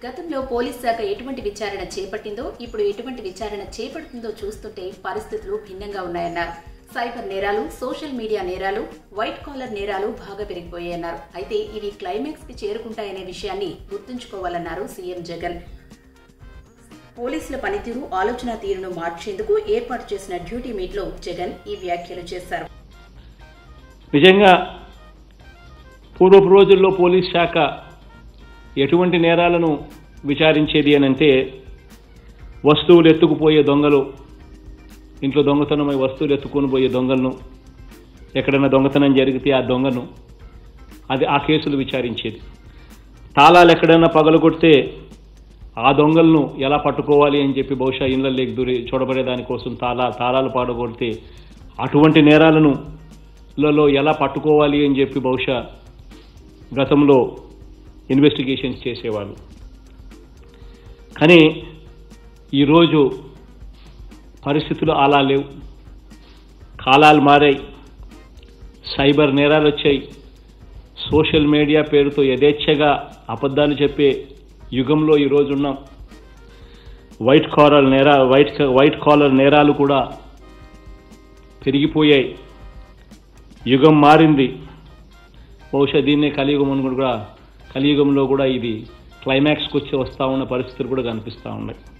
గతంలో పోలీస్ శాఖ ఎటువంటి విచారణ చేపట్టిందో ఇప్పుడు ఎటువంటి విచారణ చేపడుతుందో చూస్తుంటే పరిస్థితులు భిన్నంగా ఉన్నాయన్నారు సైబర్ నేరాలు సోషల్ మీడియా నేరాలు వైట్ కాలర్ నేరాలు బాగా పెరిగిపోయాయన్నారు అయితే ఇవి క్లైమాక్స్ కి చేరుకుంటాయనే విషయాన్ని గుర్తుంచుకోవాలన్నారు సీఎం జగన్ పోలీసుల పనితీరు ఆలోచన తీరును మార్చేందుకు ఏర్పాటు చేసిన డ్యూటీ మీట్ లో జగన్ ఈ వ్యాఖ్యలు చేశారు నిజంగా పూర్వపు రోజుల్లో పోలీస్ శాఖ ఎటువంటి నేరాలను విచారించేది అని అంటే వస్తువులు ఎత్తుకుపోయే దొంగలు ఇంట్లో దొంగతనమై వస్తువులు ఎత్తుకొని పోయే దొంగలను ఎక్కడైనా దొంగతనం జరిగితే ఆ దొంగను అది ఆ కేసులు విచారించేది తాళాలు ఎక్కడైనా పగలగొడితే ఆ దొంగలను ఎలా పట్టుకోవాలి అని చెప్పి బహుశా ఇళ్ళల్లోకి దూరి చూడబడే దానికోసం తాళా తాళాలు పాడగొడితే అటువంటి నేరాలను లలో ఎలా పట్టుకోవాలి అని చెప్పి బహుశా గతంలో ఇన్వెస్టిగేషన్స్ చేసేవాళ్ళు కానీ ఈరోజు పరిస్థితులు అలా లేవు కాలాలు మారాయి సైబర్ నేరాలు వచ్చాయి సోషల్ మీడియా పేరుతో యథేచ్ఛగా అబద్ధాలు చెప్పే యుగంలో ఈరోజు ఉన్నాం వైట్ కాలర్ నేరా వైట్ వైట్ కాలర్ నేరాలు కూడా పెరిగిపోయాయి యుగం మారింది బహుశా దీన్నే కలియుగం అని కూడా కలియుగంలో కూడా ఇది క్లైమాక్స్కి వచ్చి వస్తూ ఉన్న పరిస్థితులు కూడా కనిపిస్తూ ఉన్నాయి